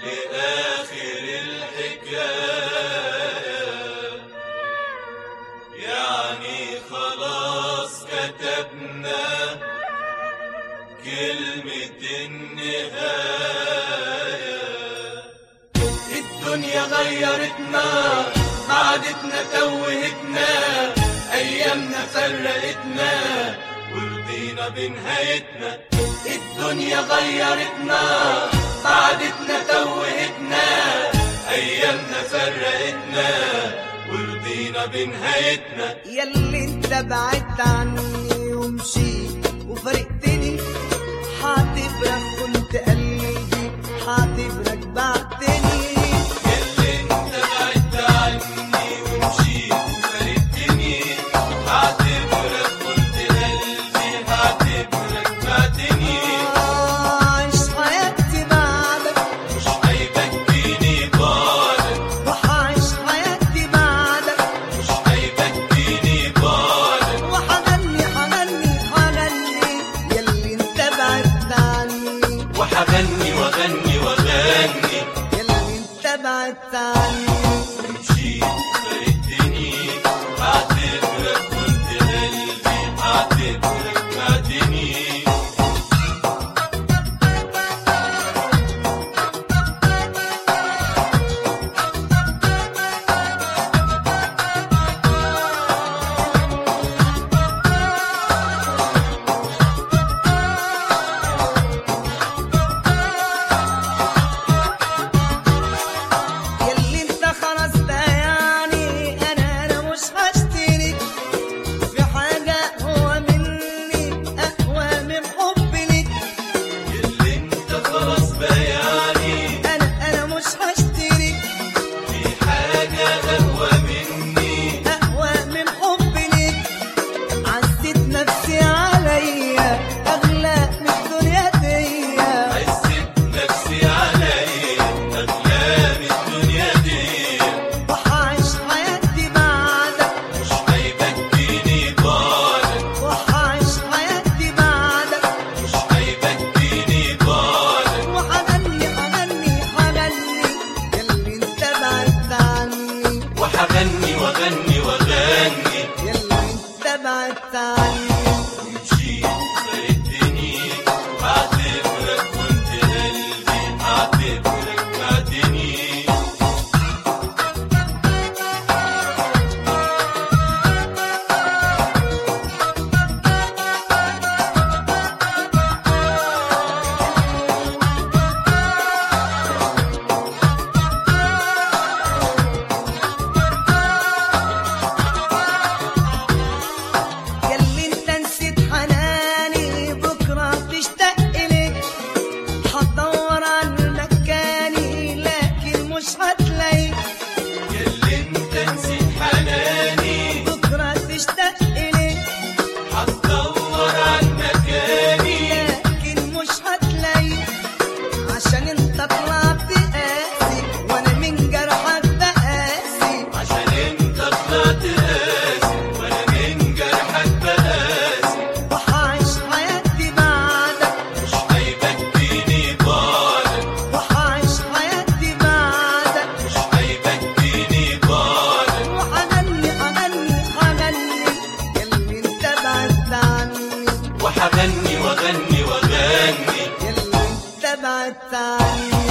لآخر الحكاية يعني خلاص كتبنا كلمة النهاية الدنيا غيرتنا عادتنا توهتنا أيامنا فرقتنا ورضينا بنهايتنا الدنيا غيرتنا عادتنا توهتنا أيامنا فرقتنا ورضينا بنهايتنا ياللي انت بعدت عني ومشيت وفرقتني حاعتبرك كنت قلبي حاعتبرك بعتني اللي انت بعدت عني ومشيت وفارقتني هعتبرك كنت قلبي هعتبرك بعتني عايش حياتي بعدك مش هيبكيني بعدك وحعيش حياتي بعدك مش هيبكيني بعدك وحغني حغني حغني ياللي انت بعدت عني وحغني واغني واغني ياللي انت بعدت عني ومشيت وفارقتني هعتبرك كنت قلبي هعتبرك بعتني ياللي انت خلاص يعني انا انا مش هشترك في حاجة هو مني اقوى من حبي ليك اللي انت خلاص بياني انا انا مش هشترك في حاجة أقوى مني اقوى من حبي ليك عزت نفسي عليا اغلى من الدنيا دي عزت نفسي عليا أغلى من الدنيا دي وحعيش حياتي بعدك مش هيبكيني بعدك وحعيش حياتي بعدك مش هيبكيني بعدك وحغني حغني حغني ياللي انت بعدت عني وحغني واغني واغني ياللي انت بعدت عني ومشيت وفارقتني هعتبرك كنت قلبي هعتبرك بعتني ياللي انت نسيت حناني بكرة تشتاق إليك هتدور عن مكاني لكن مش هتلاقيك ياللي انت نسيت حناني بكرة تشتاق إليك هتدور عن مكاني لكن مش هتلاقيك عشان انت طلعت قاسي وانا من جرحك بقاسي عشان انت طلعت قاسي وانا من جرحك بقاسي وحعيش حياتي بعدك مش هيبكيني بعدك وحعيش حياتي بعدك مش هيبكيني بعدك وحغني حغني حغني ياللي انت بعدت عني وحغني واغني واغني ياللي انت بعدت عني